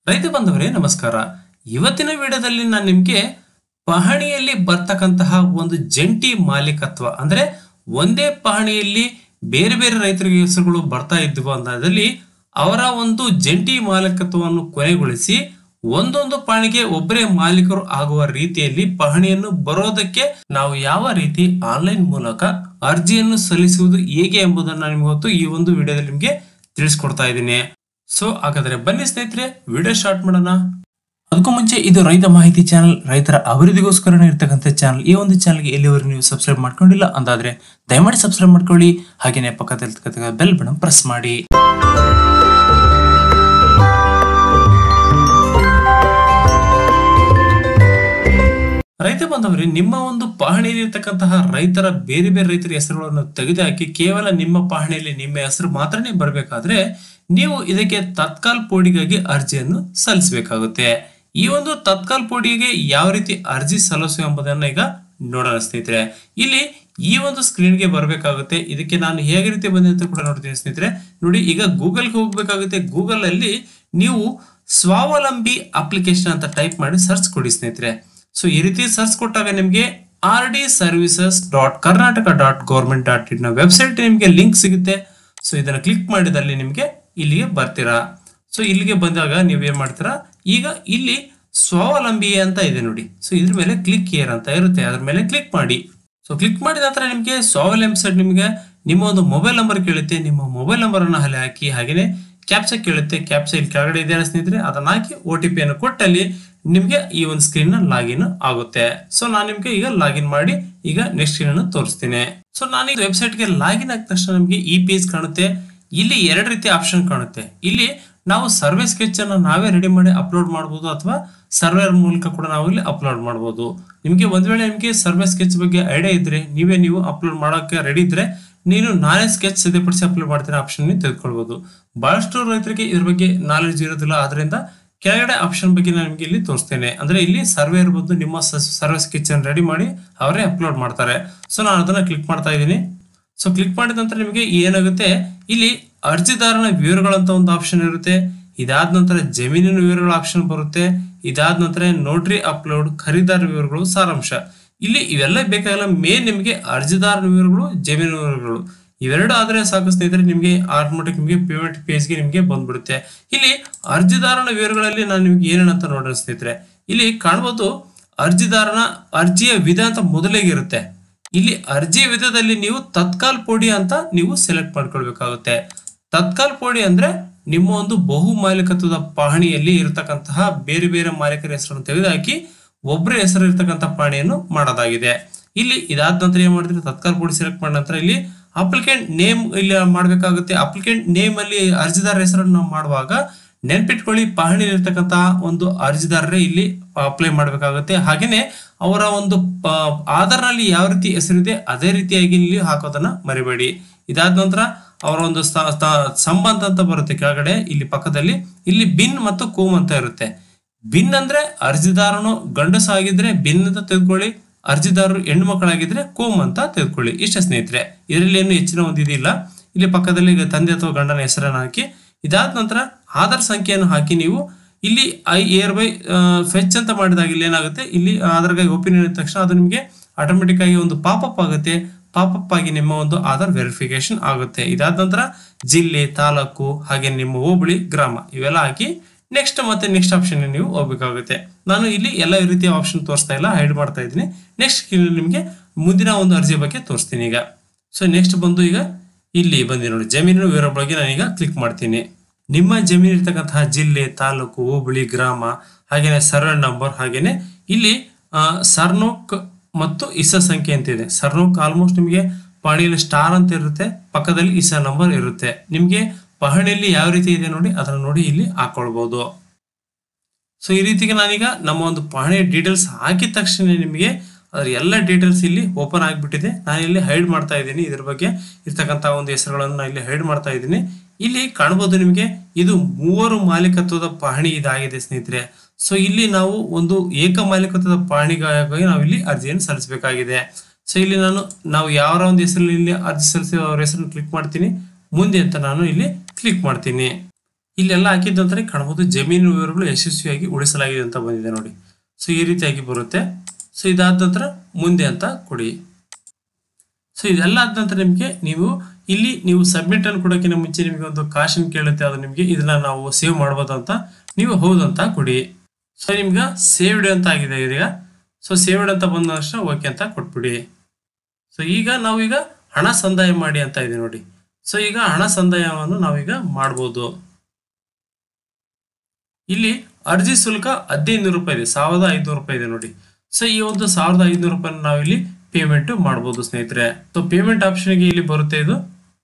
ರೈತ ಬಂಧುವರೇ ನಮಸ್ಕಾರ ಇವತ್ತಿನ ವಿಡಿಯೋದಲ್ಲಿ ನಾನು ನಿಮಗೆ ಪಹಣಿಯಲ್ಲಿ ಬರ್ತಕ್ಕಂತಹ ಒಂದು ಜಂಟಿ ಮಾಲೀಕತ್ವ ಅಂದ್ರೆ ಒಂದೇ ಪಹಣಿಯಲ್ಲಿ ಬೇರೆ ಬೇರೆ ರೈತರಿಗೆ ಹೆಸರುಗಳು ಬರ್ತಾ ಇದ್ವು ಅನ್ನೋದ್ರಲ್ಲಿ ಅವರ ಒಂದು ಜಂಟಿ ಮಾಲೀಕತ್ವವನ್ನು ಕೊನೆಗೊಳಿಸಿ ಒಂದೊಂದು ಪಹಣಿಗೆ ಒಬ್ಬರೇ ಮಾಲೀಕರು ಆಗುವ ರೀತಿಯಲ್ಲಿ ಪಹಣಿಯನ್ನು ಬರೋದಕ್ಕೆ ನಾವು ಯಾವ ರೀತಿ ಆನ್ಲೈನ್ ಮೂಲಕ ಅರ್ಜಿಯನ್ನು ಸಲ್ಲಿಸುವುದು ಹೇಗೆ ಎಂಬುದನ್ನು ನಾನು ನಿಮ್ಗೆ ಇವತ್ತು ಈ ಒಂದು ವಿಡಿಯೋದಲ್ಲಿ ನಿಮಗೆ ತಿಳಿಸ್ಕೊಡ್ತಾ ಇದ್ದೀನಿ ಸೊ ಹಾಗಾದ್ರೆ ಬನ್ನಿ ಸ್ನೇಹಿತರೆ ವಿಡಿಯೋ ಸ್ಟಾರ್ಟ್ ಮಾಡೋಣ ಅದಕ್ಕೂ ಮುಂಚೆ ಇದು ರೈತ ಮಾಹಿತಿ ಚಾನಲ್ ರೈತರ ಅಭಿವೃದ್ಧಿಗೋಸ್ಕರ ಇರ್ತಕ್ಕಂಥ ಚಾನಲ್ ಈ ಒಂದು ಚಾನಲ್ಗೆ ಎಲ್ಲಿವರೆಗೂ ನೀವು ಸಬ್ಸ್ಕ್ರೈಬ್ ಮಾಡ್ಕೊಂಡಿಲ್ಲ ಅಂದಾದ್ರೆ ದಯಮಾಡಿ ಸಬ್ಸ್ಕ್ರೈಬ್ ಮಾಡ್ಕೊಳ್ಳಿ ಹಾಗೇನೆ ಪಕ್ಕದಲ್ಲಿ ಬೆಲ್ ಬಟನ್ ಪ್ರೆಸ್ ಮಾಡಿ ರೈತ ಬಂದವರೇ ನಿಮ್ಮ ಒಂದು ಪಹಣಿಯಲ್ಲಿರ್ತಕ್ಕಂತಹ ರೈತರ ಬೇರೆ ಬೇರೆ ರೈತರ ಹೆಸರುಗಳನ್ನು ತೆಗೆದುಹಾಕಿ ಕೇವಲ ನಿಮ್ಮ ಪಹಣಿಯಲ್ಲಿ ನಿಮ್ಮ ಹೆಸರು ಮಾತ್ರನೇ ಬರಬೇಕಾದ್ರೆ ನೀವು ಇದಕ್ಕೆ ತತ್ಕಾಲ್ ಪೋಡಿಗಾಗಿ ಅರ್ಜಿಯನ್ನು ಸಲ್ಲಿಸಬೇಕಾಗುತ್ತೆ ಈ ಒಂದು ತತ್ಕಾಲ್ ಪೋಡಿಗೆ ಯಾವ ರೀತಿ ಅರ್ಜಿ ಸಲ್ಲಿಸು ಎಂಬುದನ್ನ ಈಗ ನೋಡೋಣ ಸ್ನೇಹಿತರೆ ಇಲ್ಲಿ ಈ ಒಂದು ಸ್ಕ್ರೀನ್ಗೆ ಬರಬೇಕಾಗುತ್ತೆ ಇದಕ್ಕೆ ನಾನು ಹೇಗೆ ರೀತಿ ಬಂದಿದೆ ಅಂತ ಕೂಡ ನೋಡ್ತೀನಿ ಸ್ನೇಹಿತರೆ ನೋಡಿ ಈಗ ಗೂಗಲ್ಗೆ ಹೋಗ್ಬೇಕಾಗುತ್ತೆ ಗೂಗಲ್ ಅಲ್ಲಿ ನೀವು ಸ್ವಾವಲಂಬಿ ಅಪ್ಲಿಕೇಶನ್ ಅಂತ ಟೈಪ್ ಮಾಡಿ ಸರ್ಚ್ ಕೊಡಿ ಸ್ನೇಹಿತರೆ ಸೊ ಈ ರೀತಿ ಸರ್ಚ್ ಕೊಟ್ಟಾಗ ನಿಮಗೆ R D services dot Karnataka dot government dot in website ನಿಮಗೆ ಲಿಂಕ್ ಸಿಗುತ್ತೆ ಸೊ ಇದನ್ನ ಕ್ಲಿಕ್ ಮಾಡಿದಲ್ಲಿ ನಿಮಗೆ ಇಲ್ಲಿಗೆ ಬರ್ತೀರಾ ಸೊ ಇಲ್ಲಿಗೆ ಬಂದಾಗ ನೀವು ಏನ್ ಮಾಡ್ತೀರಾ ಈಗ ಇಲ್ಲಿ ಸ್ವಾವಲಂಬಿ ಅಂತ ಇದೆ ನೋಡಿ ಸೊ ಇದ್ರ ಮೇಲೆ ಕ್ಲಿಕ್ ಏರ್ ಅಂತ ಇರುತ್ತೆ ಅದ್ರ ಮೇಲೆ ಕ್ಲಿಕ್ ಮಾಡಿ ಸೊ ಕ್ಲಿಕ್ ಮಾಡಿದ ನಂತರ ನಿಮಗೆ ಸ್ವಾವಲಂಬಿ ಸೈಡ್ ನಿಮಗೆ ನಿಮ್ಮ ಒಂದು ಮೊಬೈಲ್ ನಂಬರ್ ಕೇಳುತ್ತೆ ನಿಮ್ಮ ಮೊಬೈಲ್ ನಂಬರ್ ಅನ್ನು ಅಲ್ಲಿ ಹಾಕಿ ಹಾಗೇನೆ ಕ್ಯಾಪ್ಚಾ ಕೇಳುತ್ತೆ ಕ್ಯಾಪ್ಚಾ ಇಲ್ಲಿ ಕೆಳಗಡೆ ಇದೆ ಸ್ನೇಹಿತರೆ ಅದನ್ನ ಹಾಕಿ ಒ ಟಿ ಪಿ ಅನ್ನು ಕೊಟ್ಟಲ್ಲಿ ನಿಮಗೆ ಈ ಒಂದು ಸ್ಕ್ರೀನ್ ಲಾಗಿನ್ ಆಗುತ್ತೆ ಸೊ ನಾನು ನಿಮ್ಗೆ ಈಗ ಲಾಗಿನ್ ಮಾಡಿ ಈಗ ನೆಕ್ಸ್ಟ್ ಸ್ಕ್ರೀನ್ ಅನ್ನು ತೋರಿಸ್ತೀನಿ ಸೊ ನಾನು ಈ ವೆಬ್ಸೈಟ್ಗೆ ಲಾಗಿನ್ ಆದ ತಕ್ಷಣ ನಿಮಗೆ ಈ ಪೇಜ್ ಕಾಣುತ್ತೆ ಇಲ್ಲಿ ಎರಡು ರೀತಿ ಆಪ್ಷನ್ ಕಾಣುತ್ತೆ ಇಲ್ಲಿ ನಾವು ಸರ್ವೆ ಸ್ಕೆಚ್ ಅನ್ನು ನಾವೇ ರೆಡಿ ಮಾಡಿ ಅಪ್ಲೋಡ್ ಮಾಡಬಹುದು ಅಥವಾ ಸರ್ವೇರ್ ಮೂಲಕ ಕೂಡ ನಾವು ಇಲ್ಲಿ ಅಪ್ಲೋಡ್ ಮಾಡಬಹುದು ನಿಮಗೆ ಒಂದ್ ವೇಳೆ ನಿಮಗೆ ಸರ್ವೆ ಸ್ಕೆಚ್ ಬಗ್ಗೆ ಐಡಿಯಾ ಇದ್ರೆ ನೀವೇ ನೀವು ಅಪ್ಲೋಡ್ ಮಾಡೋಕೆ ರೆಡಿ ಇದ್ರೆ ನೀನು ನಾನೇ ಸ್ಕೆಚ್ ಸಿದ್ಧಪಡಿಸಿ ಅಪ್ಲೋಡ್ ಮಾಡ್ತೀನಿ ಆಪ್ಷನ್ ತೆಗೆದುಕೊಳ್ಬಹುದು ಬಹಳಷ್ಟು ರೈತರಿಗೆ ಇದ್ರ ಬಗ್ಗೆ ನಾಲೆಜ್ ಇರೋದಿಲ್ಲ ಆದ್ರಿಂದ ಕೆಳಗಡೆ ಆಪ್ಷನ್ ಬಗ್ಗೆ ನಾನು ನಿಮಗೆ ಇಲ್ಲಿ ತೋರಿಸ್ತೇನೆ ಅಂದ್ರೆ ಇಲ್ಲಿ ಸರ್ವೆ ಇರ್ಬೋದು ನಿಮ್ಮ ಸರ್ವೆ ಸ್ಕೆಚ್ ಅನ್ನು ರೆಡಿ ಮಾಡಿ ಅವರೇ ಅಪ್ಲೋಡ್ ಮಾಡ್ತಾರೆ ಸೊ ನಾನು ಅದನ್ನ ಕ್ಲಿಕ್ ಮಾಡ್ತಾ ಇದ್ದೀನಿ ಸೊ ಕ್ಲಿಕ್ ಮಾಡಿದ ನಂತರ ನಿಮಗೆ ಏನಾಗುತ್ತೆ ಇಲ್ಲಿ ಅರ್ಜಿದಾರನ ವಿವರಗಳಂತ ಒಂದು ಆಪ್ಷನ್ ಇರುತ್ತೆ ಇದಾದ ನಂತರ ಜಮೀನಿನ ವಿವರಗಳ ಆಪ್ಷನ್ ಬರುತ್ತೆ ಇದಾದ ನಂತರ ನೋಟ್ರಿ ಅಪ್ಲೋಡ್ ಖರೀದಾರ ವಿವರಗಳು ಸಾರಾಂಶ ಇಲ್ಲಿ ಇವೆಲ್ಲ ಬೇಕಾಗಲ್ಲ ಮೇನ್ ನಿಮಗೆ ಅರ್ಜಿದಾರನ ವಿವರಗಳು ಜಮೀನು ವಿವರಗಳು ಇವೆರಡು ಆದ್ರೆ ಸಾಕು ಸ್ನೇಹಿತರೆ ನಿಮಗೆ ಆಟೋಮೆಟಿಕ್ ನಿಮಗೆ ಪೇಮೆಂಟ್ ಪೇಜ್ಗೆ ನಿಮಗೆ ಬಂದ್ಬಿಡುತ್ತೆ ಇಲ್ಲಿ ಅರ್ಜಿದಾರನ ವಿವರಗಳಲ್ಲಿ ನಾನು ನಿಮ್ಗೆ ಏನೇನಂತ ನೋಡೋಣ ಸ್ನೇಹಿತರೆ ಇಲ್ಲಿ ಕಾಣ್ಬೋದು ಅರ್ಜಿದಾರನ ಅರ್ಜಿಯ ವಿಧ ಅಂತ ಮೊದಲಿಗೆ ಇರುತ್ತೆ ಇಲ್ಲಿ ಅರ್ಜಿ ವಿಧದಲ್ಲಿ ನೀವು ತತ್ಕಾಲ್ ಪೋಡಿ ಅಂತ ನೀವು ಸೆಲೆಕ್ಟ್ ಮಾಡ್ಕೊಳ್ಬೇಕಾಗುತ್ತೆ ತತ್ಕಾಲ್ ಪೋಡಿ ಅಂದ್ರೆ ನಿಮ್ಮ ಒಂದು ಬಹು ಮಾಲೀಕತ್ವದ ಪಹಣಿಯಲ್ಲಿ ಇರತಕ್ಕಂತಹ ಬೇರೆ ಬೇರೆ ಮಾಲೀಕರ ಹೆಸರನ್ನು ತೆಗೆದುಹಾಕಿ ಒಬ್ಬರ ಹೆಸರು ಇರ್ತಕ್ಕಂಥ ಪಹಣಿಯನ್ನು ಮಾಡೋದಾಗಿದೆ ಇಲ್ಲಿ ಇದಾದ ನಂತರ ಏನ್ ಮಾಡಿದ್ರೆ ತತ್ಕಾಲ್ ಪೋಡಿ ಸೆಲೆಕ್ಟ್ ಮಾಡಿದ ನಂತರ ಇಲ್ಲಿ ಅಪ್ಲಿಕೆಂಟ್ ನೇಮ್ ಇಲ್ಲಿ ಮಾಡಬೇಕಾಗುತ್ತೆ ಅಪ್ಲಿಕೆಂಟ್ ನೇಮ್ ಅಲ್ಲಿ ಅರ್ಜಿದಾರ ಹೆಸರನ್ನು ನಾವು ಮಾಡುವಾಗ ನೆನ್ಪಿಟ್ಕೊಳ್ಳಿ ಪಹಣಿ ಇರ್ತಕ್ಕಂತಹ ಒಂದು ಅರ್ಜಿದಾರರೇ ಇಲ್ಲಿ ಅಪ್ಲೈ ಮಾಡಬೇಕಾಗುತ್ತೆ ಹಾಗೇನೆ ಅವರ ಒಂದು ಆಧಾರ್ನಲ್ಲಿ ಯಾವ ರೀತಿ ಹೆಸರಿದೆ ಅದೇ ರೀತಿಯಾಗಿ ಇಲ್ಲಿ ಹಾಕೋದನ್ನ ಮರಿಬೇಡಿ ಇದಾದ ನಂತರ ಅವರ ಒಂದು ಸಂಬಂಧ ಅಂತ ಬರುತ್ತೆ ಕೆಳಗಡೆ ಇಲ್ಲಿ ಪಕ್ಕದಲ್ಲಿ ಇಲ್ಲಿ ಬಿನ್ ಮತ್ತು ಕೋಮ್ ಅಂತ ಇರುತ್ತೆ ಬಿನ್ ಅಂದ್ರೆ ಅರ್ಜಿದಾರನು ಗಂಡಸು ಆಗಿದ್ರೆ ಬಿನ್ ಅಂತ ತೆಗೆದುಕೊಳ್ಳಿ ಅರ್ಜಿದಾರರು ಹೆಣ್ಣು ಮಕ್ಕಳಾಗಿದ್ರೆ ಕೋಮ್ ಅಂತ ತೆಗೆದುಕೊಳ್ಳಿ ಇಷ್ಟ ಸ್ನೇಹಿತರೆ ಇದರಲ್ಲಿ ಏನು ಹೆಚ್ಚಿನ ಒಂದು ಇದಿಲ್ಲ ಇಲ್ಲಿ ಪಕ್ಕದಲ್ಲಿ ತಂದೆ ಅಥವಾ ಗಂಡನ ಹೆಸರನ್ನು ಹಾಕಿ ಇದಾದ ನಂತರ ಆಧಾರ್ ಸಂಖ್ಯೆಯನ್ನು ಹಾಕಿ ನೀವು ಇಲ್ಲಿ ಐ ಏರ್ ಬೈ ಫೆಚ್ ಅಂತ ಮಾಡಿದಾಗ ಇಲ್ಲಿ ಏನಾಗುತ್ತೆ ಇಲ್ಲಿ ಆಧಾರ್ಗಾಗಿ ಒಪಿನಿಯನ್ ಇದ್ದ ತಕ್ಷಣ ಅದು ನಿಮಗೆ ಆಟೋಮೆಟಿಕ್ ಆಗಿ ಒಂದು ಪಾಪಪ್ ಆಗುತ್ತೆ ಪಾಪಪ್ ಆಗಿ ನಿಮ್ಮ ಒಂದು ಆಧಾರ್ ವೆರಿಫಿಕೇಶನ್ ಆಗುತ್ತೆ ಇದಾದ ನಂತರ ಜಿಲ್ಲೆ ತಾಲೂಕು ಹಾಗೆ ನಿಮ್ಮ ಹೋಬಳಿ ಗ್ರಾಮ ಇವೆಲ್ಲ ಹಾಕಿ ನೆಕ್ಸ್ಟ್ ಮತ್ತೆ ನೆಕ್ಸ್ಟ್ ಆಪ್ಷನ್ ನೀವು ಹೋಗ್ಬೇಕಾಗುತ್ತೆ ನಾನು ಇಲ್ಲಿ ಎಲ್ಲ ರೀತಿಯ ಆಪ್ಷನ್ ತೋರಿಸ್ತಾ ಇಲ್ಲ ಹೈಡ್ ಮಾಡ್ತಾ ಇದ್ದೀನಿ ನೆಕ್ಸ್ಟ್ ನಿಮಗೆ ಮುಂದಿನ ಒಂದು ಅರ್ಜಿ ಬಗ್ಗೆ ತೋರಿಸ್ತೀನಿ ಈಗ ಸೊ ನೆಕ್ಸ್ಟ್ ಬಂದು ಈಗ ಇಲ್ಲಿ ಬಂದಿ ನೋಡಿ ಜಮೀನಿನ ವಿವರ ಬಗ್ಗೆ ನಾನೀಗ ಕ್ಲಿಕ್ ಮಾಡ್ತೀನಿ ನಿಮ್ಮ ಜಮೀನು ಇರ್ತಕ್ಕಂತಹ ಜಿಲ್ಲೆ ತಾಲೂಕು ಹೋಬಳಿ ಗ್ರಾಮ ಹಾಗೇನೆ ಸರ್ವೆ ನಂಬರ್ ಹಾಗೇನೆ ಇಲ್ಲಿ ಸರ್ನೋಕ್ ಮತ್ತು ಇಸ ಸಂಖ್ಯೆ ಅಂತ ಇದೆ ಸರ್ನೋಕ್ ಆಲ್ಮೋಸ್ಟ್ ನಿಮಗೆ ಪಹಣಿಯಲ್ಲಿ ಸ್ಟಾರ್ ಅಂತ ಇರುತ್ತೆ ಪಕ್ಕದಲ್ಲಿ ಇಸ ನಂಬರ್ ಇರುತ್ತೆ ನಿಮಗೆ ಪಹಣಿಯಲ್ಲಿ ಯಾವ ರೀತಿ ಇದೆ ನೋಡಿ ಅದನ್ನು ನೋಡಿ ಇಲ್ಲಿ ಹಾಕೊಳ್ಬಹುದು ಸೊ ಈ ರೀತಿಗೆ ನಾನೀಗ ನಮ್ಮ ಒಂದು ಪಹಣಿಯ ಡೀಟೇಲ್ಸ್ ಹಾಕಿದ ತಕ್ಷಣ ನಿಮಗೆ ಅದರ ಎಲ್ಲ ಡೀಟೇಲ್ಸ್ ಇಲ್ಲಿ ಓಪನ್ ಆಗಿಬಿಟ್ಟಿದೆ ನಾನು ಇಲ್ಲಿ ಹೈಡ್ ಮಾಡ್ತಾ ಇದ್ದೀನಿ ಇದ್ರ ಬಗ್ಗೆ ಇರ್ತಕ್ಕಂಥ ಒಂದು ಹೆಸರುಗಳನ್ನು ನಾನು ಇಲ್ಲಿ ಹೈಡ್ ಮಾಡ್ತಾ ಇದ್ದೀನಿ ಇಲ್ಲಿ ಕಾಣಬಹುದು ನಿಮಗೆ ಇದು ಮೂವರು ಮಾಲೀಕತ್ವದ ಪಹಣಿ ಇದಾಗಿದೆ ಸ್ನೇಹಿತರೆ ಸೊ ಇಲ್ಲಿ ನಾವು ಒಂದು ಏಕ ಮಾಲೀಕತ್ವದ ಪಹಣಿಗಾಗಿ ನಾವು ಇಲ್ಲಿ ಅರ್ಜಿಯನ್ನು ಸಲ್ಲಿಸಬೇಕಾಗಿದೆ ಸೊ ಇಲ್ಲಿ ನಾನು ನಾವು ಯಾವ ಒಂದು ಹೆಸರಲ್ಲಿ ಇಲ್ಲಿ ಅರ್ಜಿ ಸಲ್ಲಿಸಿ ಅವ್ರ ಹೆಸರನ್ನು ಕ್ಲಿಕ್ ಮಾಡ್ತೀನಿ ಮುಂದೆ ಅಂತ ನಾನು ಇಲ್ಲಿ ಕ್ಲಿಕ್ ಮಾಡ್ತೀನಿ ಇಲ್ಲೆಲ್ಲ ಹಾಕಿದ ನಂತರ ಕಾಣಬಹುದು ಜಮೀನು ವಿವರಗಳು ಯಶಸ್ವಿಯಾಗಿ ಉಳಿಸಲಾಗಿದೆ ಅಂತ ಬಂದಿದೆ ನೋಡಿ ಸೊ ಈ ರೀತಿಯಾಗಿ ಬರುತ್ತೆ ಸೊ ಇದಾದ ನಂತರ ಮುಂದೆ ಅಂತ ಕೊಡಿ ಸೊ ಇದೆಲ್ಲ ಆದ ನಂತರ ನಿಮಗೆ ನೀವು ಇಲ್ಲಿ ನೀವು ಸಬ್ಮಿಟ್ ಅನ್ನು ಕೊಡೋಕ್ಕಿಂತ ಮುಂಚೆ ನಿಮಗೆ ಒಂದು ಕಾಶನ್ ಕೇಳುತ್ತೆ ಅದು ನಿಮಗೆ ಇದನ್ನ ನಾವು ಸೇವ್ ಮಾಡ್ಬೋದು ಅಂತ ನೀವು ಹೌದು ಅಂತ ಕೊಡಿ ಸೊ ನಿಮ್ಗೆ ಸೇವ್ಡ್ ಅಂತ ಆಗಿದೆ ಈಗ ಸೊ ಸೇವ್ಡ್ ಅಂತ ಬಂದ ತಕ್ಷಣ ಓಕೆ ಅಂತ ಕೊಟ್ಬಿಡಿ ಸೊ ಈಗ ನಾವೀಗ ಹಣ ಸಂದಾಯ ಮಾಡಿ ಅಂತ ಇದೆ ನೋಡಿ ಸೊ ಈಗ ಹಣ ಸಂದಾಯವನ್ನು ನಾವೀಗ ಮಾಡ್ಬೋದು ಇಲ್ಲಿ ಅರ್ಜಿ ಶುಲ್ಕ ಹದಿನೈದು ರೂಪಾಯಿ ಇದೆ ಸಾವಿರದ ಐದುನೂರು ರೂಪಾಯಿ ಇದೆ ನೋಡಿ ಸೊ ಈ ಒಂದು ಸಾವಿರದ ಐದುನೂರು ರೂಪಾಯಿ ನಾವಿಲ್ಲಿ ಪೇಮೆಂಟ್ ಮಾಡ್ಬೋದು ಸ್ನೇಹಿತರೆ ಸೊ ಪೇಮೆಂಟ್ ಆಪ್ಷನ್ಗೆ ಇಲ್ಲಿ ಬರುತ್ತೆ ಇದು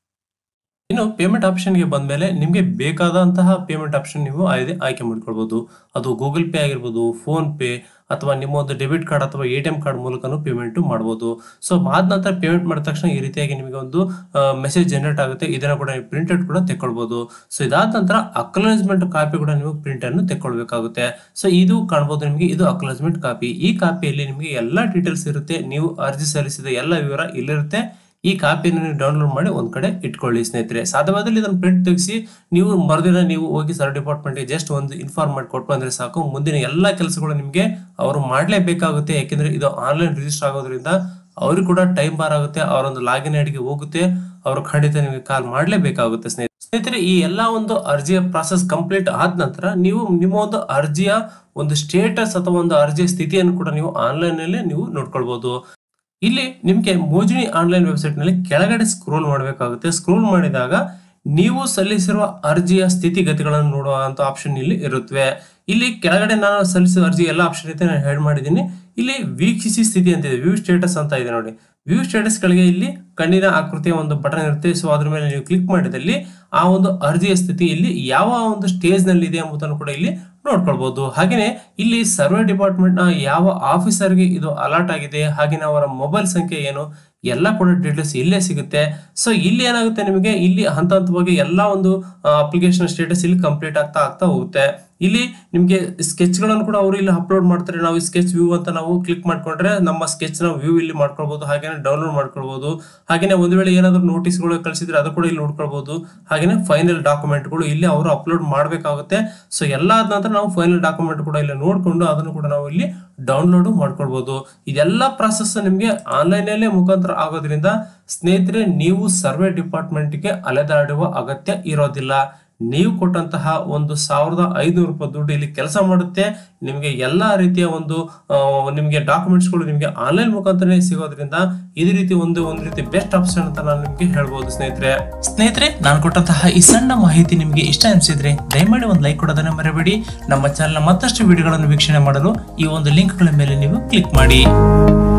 ಇನ್ನು ಪೇಮೆಂಟ್ ಆಪ್ಷನ್ಗೆ ಬಂದ್ಮೇಲೆ ನಿಮಗೆ ಬೇಕಾದಂತಹ ಪೇಮೆಂಟ್ ಆಪ್ಷನ್ ನೀವು ಆಯ್ದೆ ಆಯ್ಕೆ ಮಾಡ್ಕೊಳ್ಬಹುದು ಅದು ಗೂಗಲ್ ಪೇ ಆಗಿರ್ಬೋದು ಫೋನ್ ಪೇ ಅಥವಾ ನಿಮ್ಮ ಒಂದು ಡೆಬಿಟ್ ಕಾರ್ಡ್ ಅಥವಾ ಎ ಟಿ ಎಂ ಕಾರ್ಡ್ ಮೂಲಕನೂ ಪೇಮೆಂಟ್ ಮಾಡ್ಬೋದು ಸೊ ಆದ ನಂತರ ಪೇಮೆಂಟ್ ಮಾಡಿದ ತಕ್ಷಣ ಈ ರೀತಿಯಾಗಿ ನಿಮಗೆ ಒಂದು ಮೆಸೇಜ್ ಜನರೇಟ್ ಆಗುತ್ತೆ ಇದನ್ನ ಕೂಡ ನೀವು ಪ್ರಿಂಟೆಡ್ ಕೂಡ ತೆಕ್ಕೊಳ್ಬಹುದು ಸೊ ಇದಾದ ನಂತರ ಅಕ್ನಾಲಜ್ಮೆಂಟ್ ಕಾಪಿ ಕೂಡ ನೀವು ಪ್ರಿಂಟ್ ಅನ್ನು ತೆಕ್ಕೊಳ್ಬೇಕಾಗುತ್ತೆ ಸೊ ಇದು ಕಾಣ್ಬೋದು ನಿಮಗೆ ಇದು ಅಕ್ನಾಲಜ್ಮೆಂಟ್ ಕಾಪಿ ಈ ಕಾಪಿಯಲ್ಲಿ ನಿಮಗೆ ಎಲ್ಲ ಡೀಟೇಲ್ಸ್ ಇರುತ್ತೆ ನೀವು ಅರ್ಜಿ ಸಲ್ಲಿಸಿದ ಎಲ್ಲ ವಿವರ ಇಲ್ಲಿರುತ್ತೆ ಈ ಕಾಪಿಯನ್ನು ನೀವು ಡೌನ್ಲೋಡ್ ಮಾಡಿ ಒಂದ್ ಕಡೆ ಇಟ್ಕೊಳ್ಳಿ ಸ್ನೇಹಿತರೆ ಸಾಧ್ಯವಾದಲ್ಲಿ ಇದನ್ನು ಪ್ರಿಂಟ್ ತೆಗೆಸಿ ನೀವು ಮರುದಿನ ನೀವು ಹೋಗಿ ಸರ್ ಡಿಪಾರ್ಟ್ಮೆಂಟ್ಗೆ ಜಸ್ಟ್ ಒಂದು ಇನ್ಫಾರ್ಮ್ ಮಾಡಿ ಕೊಟ್ಟು ಬಂದ್ರೆ ಸಾಕು ಮುಂದಿನ ಎಲ್ಲ ಕೆಲಸಗಳು ನಿಮಗೆ ಅವರು ಮಾಡಲೇಬೇಕಾಗುತ್ತೆ ಯಾಕೆಂದ್ರೆ ಇದು ಆನ್ಲೈನ್ ರಿಜಿಸ್ಟರ್ ಆಗೋದ್ರಿಂದ ಅವ್ರಿಗೆ ಕೂಡ ಟೈಮ್ ಬಾರ್ ಆಗುತ್ತೆ ಅವರೊಂದು ಲಾಗಿನ್ ಐಡಿಗೆ ಹೋಗುತ್ತೆ ಅವರು ಖಂಡಿತ ನಿಮಗೆ ಕಾಲ್ ಮಾಡಲೇಬೇಕಾಗುತ್ತೆ ಸ್ನೇಹಿತರೆ ಸ್ನೇಹಿತರೆ ಈ ಎಲ್ಲಾ ಒಂದು ಅರ್ಜಿಯ ಪ್ರಾಸೆಸ್ ಕಂಪ್ಲೀಟ್ ಆದ ನಂತರ ನೀವು ನಿಮ್ಮ ಒಂದು ಅರ್ಜಿಯ ಒಂದು ಸ್ಟೇಟಸ್ ಅಥವಾ ಒಂದು ಅರ್ಜಿಯ ಸ್ಥಿತಿಯನ್ನು ಕೂಡ ನೀವು ಆನ್ಲೈನ್ ನಲ್ಲೇ ನೀವು ನೋಡ್ಕೊಳ್ಬಹುದು ಇಲ್ಲಿ ನಿಮ್ಗೆ ಮೋಜಿನಿ ಆನ್ಲೈನ್ ವೆಬ್ಸೈಟ್ ನಲ್ಲಿ ಕೆಳಗಡೆ ಸ್ಕ್ರೋಲ್ ಮಾಡಬೇಕಾಗುತ್ತೆ ಸ್ಕ್ರೋಲ್ ಮಾಡಿದಾಗ ನೀವು ಸಲ್ಲಿಸಿರುವ ಅರ್ಜಿಯ ಸ್ಥಿತಿಗತಿಗಳನ್ನು ನೋಡುವಂತ ಆಪ್ಷನ್ ಇಲ್ಲಿ ಇರುತ್ತವೆ ಇಲ್ಲಿ ಕೆಳಗಡೆ ನಾನು ಸಲ್ಲಿಸಿದ ಅರ್ಜಿ ಎಲ್ಲ ಆಪ್ಷನ್ ಐತೆ ನಾನು ಹೇಳಿ ಮಾಡಿದ್ದೀನಿ ಇಲ್ಲಿ ವೀಕ್ಷಿಸಿ ಸ್ಥಿತಿ ಅಂತ ಇದೆ ವ್ಯೂ ಸ್ಟೇಟಸ್ ಅಂತ ಇದೆ ನೋಡಿ ವ್ಯೂ ಸ್ಟೇಟಸ್ ಗಳಿಗೆ ಇಲ್ಲಿ ಕಣ್ಣಿನ ಆಕೃತಿಯ ಒಂದು ಬಟನ್ ಇರುತ್ತೆ ಸೊ ಅದ್ರ ಮೇಲೆ ನೀವು ಕ್ಲಿಕ್ ಮಾಡಿದಲ್ಲಿ ಆ ಒಂದು ಅರ್ಜಿಯ ಸ್ಥಿತಿ ಇಲ್ಲಿ ಯಾವ ಒಂದು ಸ್ಟೇಜ್ ನಲ್ಲಿ ಇದೆ ಎಂಬುದನ್ನು ಕೂಡ ಇಲ್ಲಿ ನೋಡ್ಕೊಳ್ಬಹುದು ಹಾಗೇನೆ ಇಲ್ಲಿ ಸರ್ವೆ ಡಿಪಾರ್ಟ್ಮೆಂಟ್ ನ ಯಾವ ಆಫೀಸರ್ಗೆ ಇದು ಅಲರ್ಟ್ ಆಗಿದೆ ಹಾಗೇನೆ ಅವರ ಮೊಬೈಲ್ ಸಂಖ್ಯೆ ಏನು ಎಲ್ಲ ಕೂಡ ಡೀಟೇಲ್ಸ್ ಇಲ್ಲೇ ಸಿಗುತ್ತೆ ಸೊ ಇಲ್ಲಿ ಏನಾಗುತ್ತೆ ನಿಮಗೆ ಇಲ್ಲಿ ಹಂತ ಹಂತವಾಗಿ ಎಲ್ಲ ಒಂದು ಅಪ್ಲಿಕೇಶನ್ ಸ್ಟೇಟಸ್ ಇಲ್ಲಿ ಕಂಪ್ಲೀಟ್ ಆಗ್ತಾ ಆಗ್ತಾ ಹೋಗುತ್ತೆ ಇಲ್ಲಿ ನಿಮಗೆ ಸ್ಕೆಚ್ ಗಳನ್ನು ಕೂಡ ಅವರು ಇಲ್ಲಿ ಅಪ್ಲೋಡ್ ಮಾಡ್ತಾರೆ ನಾವು ಸ್ಕೆಚ್ ವ್ಯೂ ಅಂತ ನಾವು ಕ್ಲಿಕ್ ಮಾಡ್ಕೊಂಡ್ರೆ ನಮ್ಮ ಸ್ಕೆಚ್ ನ ವ್ಯೂ ಇಲ್ಲಿ ಮಾಡ್ಕೊಳ್ಬಹುದು ಹಾಗೇನೆ ಡೌನ್ಲೋಡ್ ಮಾಡ್ಕೊಳ್ಬಹುದು ಹಾಗೇನೆ ಒಂದು ವೇಳೆ ಏನಾದ್ರು ನೋಟಿಸ್ ಗಳು ಕಳಿಸಿದ್ರೆ ಅದು ಕೂಡ ಇಲ್ಲಿ ನೋಡ್ಕೊಳ್ಬಹುದು ಹಾಗೇನೆ ಫೈನಲ್ ಡಾಕ್ಯುಮೆಂಟ್ ಗಳು ಇಲ್ಲಿ ಅವರು ಅಪ್ಲೋಡ್ ಮಾಡಬೇಕಾಗುತ್ತೆ ಸೊ ಎಲ್ಲ ಆದ ನಂತರ ನಾವು ಫೈನಲ್ ಡಾಕ್ಯುಮೆಂಟ್ ಕೂಡ ಇಲ್ಲಿ ನೋಡ್ಕೊಂಡು ಅದನ್ನು ಕೂಡ ನಾವು ಇಲ್ಲಿ ಡೌನ್ಲೋಡ್ ಮಾಡ್ಕೊಳ್ಬಹುದು ಇದೆಲ್ಲ ಪ್ರಾಸೆಸ್ ನಿಮಗೆ ಆನ್ಲೈನ್ ಅಲ್ಲೇ ಮುಖಾಂತರ ಆಗೋದ್ರಿಂದ ಸ್ನೇಹಿತರೆ ನೀವು ಸರ್ವೆ ಡಿಪಾರ್ಟ್ಮೆಂಟ್ಗೆ ಅಲೆದಾಡುವ ಅಗತ್ಯ ಇರೋದಿಲ್ಲ ನೀವು ಕೊಟ್ಟಂತಹ ಒಂದು ಸಾವಿರದ ಐನೂರು ರೂಪಾಯಿ ದುಡ್ಡು ಇಲ್ಲಿ ಕೆಲಸ ಮಾಡುತ್ತೆ ನಿಮಗೆ ಎಲ್ಲಾ ರೀತಿಯ ಒಂದು ಆ, ನಿಮಗೆ ಡಾಕ್ಯುಮೆಂಟ್ಸ್ಗಳು ನಿಮಗೆ ಆನ್ಲೈನ್ ಮುಖಾಂತರನೇ ಸಿಗೋದ್ರಿಂದ ಇದೇ ರೀತಿ ಒಂದು ಒಂದು ರೀತಿ ಬೆಸ್ಟ್ ಆಪ್ಷನ್ ಅಂತ ನಾನು ನಿಮಗೆ ಹೇಳ್ಬೋದು ಸ್ನೇಹಿತರೆ ಸ್ನೇಹಿತರೆ ನಾನು ಕೊಟ್ಟಂತಹ ಈ ಸಣ್ಣ ಮಾಹಿತಿ ನಿಮಗೆ ಇಷ್ಟ ಅನಿಸಿದ್ರೆ ದಯಮಾಡಿ ಒಂದು ಲೈಕ್ ಕೊಡೋದನ್ನ ಮರೆಯಬೇಡಿ ನಮ್ಮ ಚಾನಲ್ ಮತ್ತಷ್ಟು ವಿಡಿಯೋಗಳನ್ನು ವೀಕ್ಷಣೆ ಮಾಡಲು ಈ ಒಂದು ಲಿಂಕ್ಗಳ ಮೇಲೆ ನೀವು ಕ್ಲಿಕ್ ಮಾಡಿ